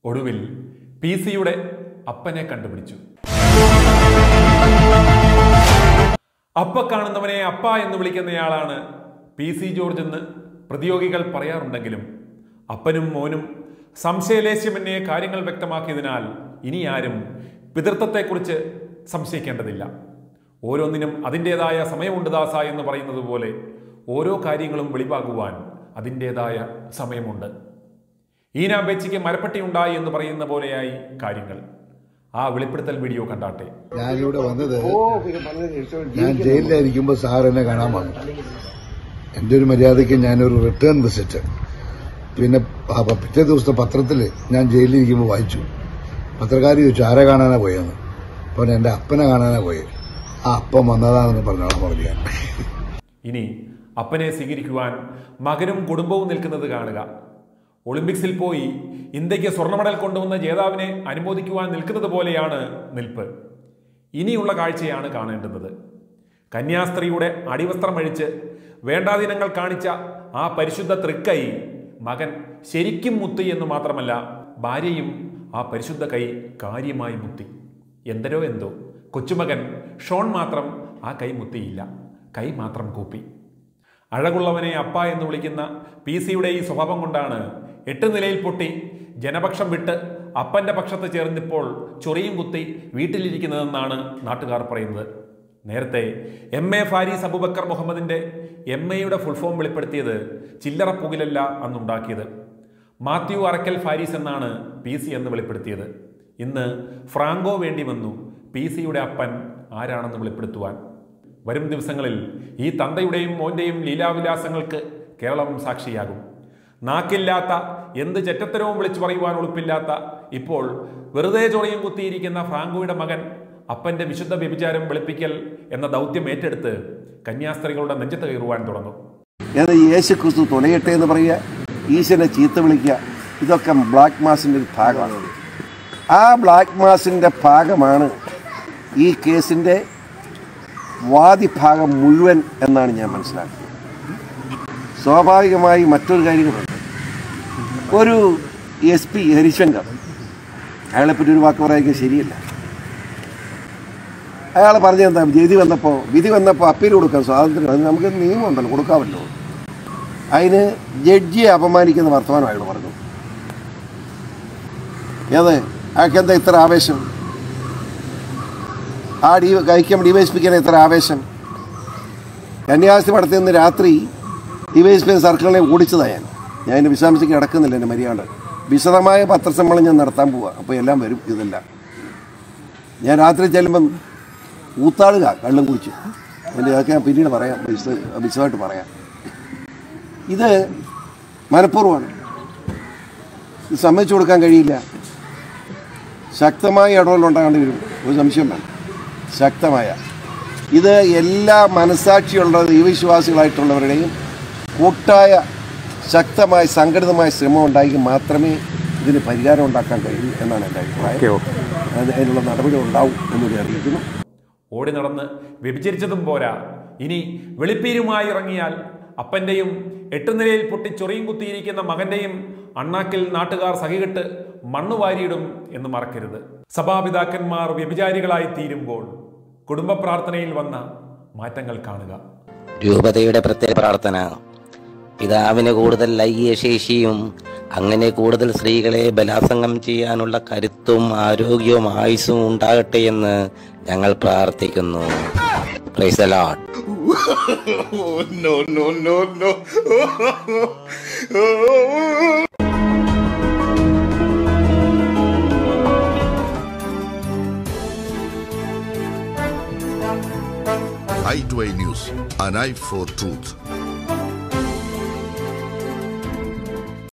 ഒടുവിൽ പി സിയുടെ അപ്പനെ കണ്ടുപിടിച്ചു അപ്പ കാണുന്നവനെ അപ്പ എന്ന് വിളിക്കുന്നയാളാണ് പി സി ജോർജ് എന്ന് പ്രതിയോഗികൾ പറയാറുണ്ടെങ്കിലും അപ്പനും മോനും സംശയലേശ്യമന്യെ കാര്യങ്ങൾ വ്യക്തമാക്കിയതിനാൽ ഇനി ആരും പിതൃത്വത്തെക്കുറിച്ച് സംശയിക്കേണ്ടതില്ല ഓരോന്നിനും അതിൻ്റെതായ സമയമുണ്ട് ദാസ എന്ന് പറയുന്നത് പോലെ ഓരോ കാര്യങ്ങളും വെളിവാകുവാൻ അതിൻ്റെതായ സമയമുണ്ട് ഈന ബേച്ചിക്ക് മരപ്പട്ടി ഉണ്ടായി എന്ന് പറയുന്ന പോലെയായി കാര്യങ്ങൾ ആ വെളിപ്പെടുത്തൽ വീഡിയോ കണ്ടാട്ടെ ഞാനിവിടെ വന്നത് ഞാൻ ജയിലിലായിരിക്കുമ്പോൾ സാർ എന്നെ കാണാൻ വന്നു എന്റെ ഒരു മര്യാദയ്ക്ക് ഞാനൊരു റിട്ടേൺ വിസിറ്റ് പിന്നെ പ- പ- പിറ്റേ ദിവസത്തെ പത്രത്തിൽ ഞാൻ ജയിലിലിരിക്കുമ്പോൾ വായിച്ചു പത്രക്കാർ ചോദിച്ചു ആരെ കാണാനാ പോയെന്ന് അപ്പോൾ എന്റെ അപ്പനെ കാണാനാ പോയത് ആ അപ്പം വന്നതാണെന്ന് പറഞ്ഞോളാം പറഞ്ഞു ഞാൻ ഇനി അപ്പനെ സ്വീകരിക്കുവാൻ മകനും കുടുംബവും നിൽക്കുന്നത് കാണുക ഒളിമ്പിക്സിൽ പോയി ഇന്ത്യക്ക് സ്വർണ്ണ മെഡൽ കൊണ്ടുവന്ന ജേതാവിനെ അനുമോദിക്കുവാൻ നിൽക്കുന്നത് പോലെയാണ് നിൽപ്പ് ഇനിയുള്ള കാഴ്ചയാണ് കാണേണ്ടുന്നത് കന്യാസ്ത്രീയുടെ അടിവസ്ത്രം അഴിച്ച് വേണ്ടാദിനങ്ങൾ കാണിച്ച ആ പരിശുദ്ധ തൃക്കൈ മകൻ ശരിക്കും മുത്തി എന്ന് മാത്രമല്ല ഭാര്യയും ആ പരിശുദ്ധ കൈ കാര്യമായി മുത്തി എന്തരോ എന്തോ കൊച്ചുമകൻ ഷോൺ മാത്രം ആ കൈ മുത്തിയില്ല കൈ മാത്രം കൂപ്പി അഴകുള്ളവനെ അപ്പ എന്ന് വിളിക്കുന്ന പി സിയുടെ ഈ സ്വഭാവം കൊണ്ടാണ് എട്ട് നിലയിൽ പൊട്ടി ജനപക്ഷം വിട്ട് അപ്പന്റെ പക്ഷത്ത് ചേർന്നിപ്പോൾ ചൊറിയും കുത്തി വീട്ടിലിരിക്കുന്നതെന്നാണ് നാട്ടുകാർ പറയുന്നത് നേരത്തെ എം എ ഫാരീസ് അബുബക്കർ മുഹമ്മദിന്റെ എം എയുടെ ഫുൾ ഫോം വെളിപ്പെടുത്തിയത് ചില്ലറ പുകിലല്ല അന്നുണ്ടാക്കിയത് മാത്യു അറക്കൽ ഫാരീസ് എന്നാണ് പി സി എന്ന് വെളിപ്പെടുത്തിയത് ഇന്ന് ഫ്രാങ്കോ വേണ്ടി വന്നു പി സിയുടെ അപ്പൻ ആരാണെന്ന് വെളിപ്പെടുത്തുവാൻ വരും ദിവസങ്ങളിൽ ഈ തന്തയുടെയും മോന്റെയും ലീലാവിലാസങ്ങൾക്ക് കേരളം സാക്ഷിയാകും നാക്കില്ലാത്ത എന്ത് ചെറ്റത്തരവും വിളിച്ചു പറയുവാൻ ഉളുപ്പില്ലാത്ത ഇപ്പോൾ വെറുതെ ചൊറിയും കുത്തിയിരിക്കുന്ന ഫ്രാങ്കോയുടെ മകൻ അപ്പന്റെ വിശുദ്ധ വ്യഭിചാരം വെളുപ്പിക്കൽ എന്ന ദൗത്യം ഏറ്റെടുത്ത് കന്യാസ്ത്രീകളുടെ നെഞ്ചത്ത് കയറുവാൻ തുടങ്ങും ഏത് യേശു ക്രിസ്തു തുലയട്ടെ എന്ന് പറയുക ഈശ്വരനെ ചീത്ത വിളിക്കുക ഇതൊക്കെ ബ്ലാക്ക് മാസിൻ്റെ ഒരു ഭാഗമാണ് ആ ബ്ലാക്ക് മാസിൻ്റെ ഭാഗമാണ് ഈ കേസിൻ്റെ വാദിഭാഗം മുഴുവൻ എന്നാണ് ഞാൻ മനസ്സിലാക്കുന്നത് സ്വാഭാവികമായി മറ്റൊരു കാര്യങ്ങളുണ്ട് ഒരു എസ് പി ഹരിശങ്കർ അയാളെപ്പറ്റി ഒരു വാക്ക് പറയാൻ ശരിയല്ല അയാൾ പറഞ്ഞെന്താ വിധി വന്നപ്പോൾ വിധി വന്നപ്പോൾ അപ്പീൽ കൊടുക്കാൻ സ്വാതന്ത്ര്യം അത് നമുക്ക് നിയമമുണ്ടല്ലോ കൊടുക്കാമല്ലോ അതിന് ജഡ്ജിയെ അപമാനിക്കുന്ന വർത്തമാനം അയാൾ പറഞ്ഞു ഏത് അയാൾക്ക് എന്താ ഇത്ര ആവേശം ആ ഡി കഴിക്കാൻ ഡിവൈഎസ്പിക്കാൻ ഇത്ര ആവേശം കന്യാസ്ത്രീ പടത്തിൽ നിന്ന് രാത്രി ഡിവൈഎസ്പി സർക്കിളിനെ ഓടിച്ചതാണ് ഞാൻ ഞാൻ അതിൻ്റെ വിശദാംശയ്ക്ക് കിടക്കുന്നില്ല എൻ്റെ മര്യാദ വിശദമായ പത്രസമ്മേളനം ഞാൻ നടത്താൻ പോവുക അപ്പോൾ എല്ലാം വരും ഇതെല്ലാം ഞാൻ രാത്രി ചെല്ലുമ്പം ഊത്താളുക കള്ളും കുടിച്ച് എൻ്റെ ഇതൊക്കെ ഞാൻ പിന്നീട് പറയാം വിശദ വിശദമായിട്ട് പറയാം ഇത് മനഃപൂർവ്വമാണ് ഇത് സമ്മതിച്ചു കൊടുക്കാൻ കഴിയില്ല ശക്തമായ ഇടപെടലുണ്ടാകേണ്ടി വരും ഒരു സംശയം വേണ്ട ശക്തമായ ഇത് എല്ലാ മനസാക്ഷിയുള്ള ദൈവവിശ്വാസികളായിട്ടുള്ളവരുടെയും കൂട്ടായ ശക്തമായ സംഘടിതമായ ശ്രമം ഉണ്ടായെങ്കിൽ മാത്രമേ ഇതിന് പരിഹാരം ഉണ്ടാക്കാൻ കഴിയൂ എന്നാണ് എൻ്റെ അഭിപ്രായം അത് അതിനുള്ള നടപടി ഉണ്ടാവും എന്നൂടി അറിയിക്കുന്നു ഓടി നടന്ന് വ്യഭിചരിച്ചതും പോരാ ഇനി വെളിപ്പീരുമായി ഇറങ്ങിയാൽ അപ്പന്റെയും എട്ടുനിലയിൽ പൊട്ടി ചൊറിയും കുത്തിയിരിക്കുന്ന മകന്റെയും അണ്ണാക്കിൽ നാട്ടുകാർ സഹികെട്ട് മണ്ണ് വാരിയിടും എന്ന് മറക്കരുത് സഭാപിതാക്കന്മാർ വ്യഭിചാരികളായി തീരുമ്പോൾ കുടുംബ പ്രാർത്ഥനയിൽ വന്ന മാറ്റങ്ങൾ കാണുക രൂപതയുടെ പ്രത്യേക പ്രാർത്ഥന പിതാവിന് കൂടുതൽ ലൈംഗികശേഷിയും അങ്ങനെ കൂടുതൽ സ്ത്രീകളെ ബലാസംഗം ചെയ്യാനുള്ള കരുത്തും ആരോഗ്യവും ആയുസ്സും ഉണ്ടാകട്ടെ എന്ന് ഞങ്ങൾ പ്രാർത്ഥിക്കുന്നു Praise the Lord. i2i News, an eye for truth.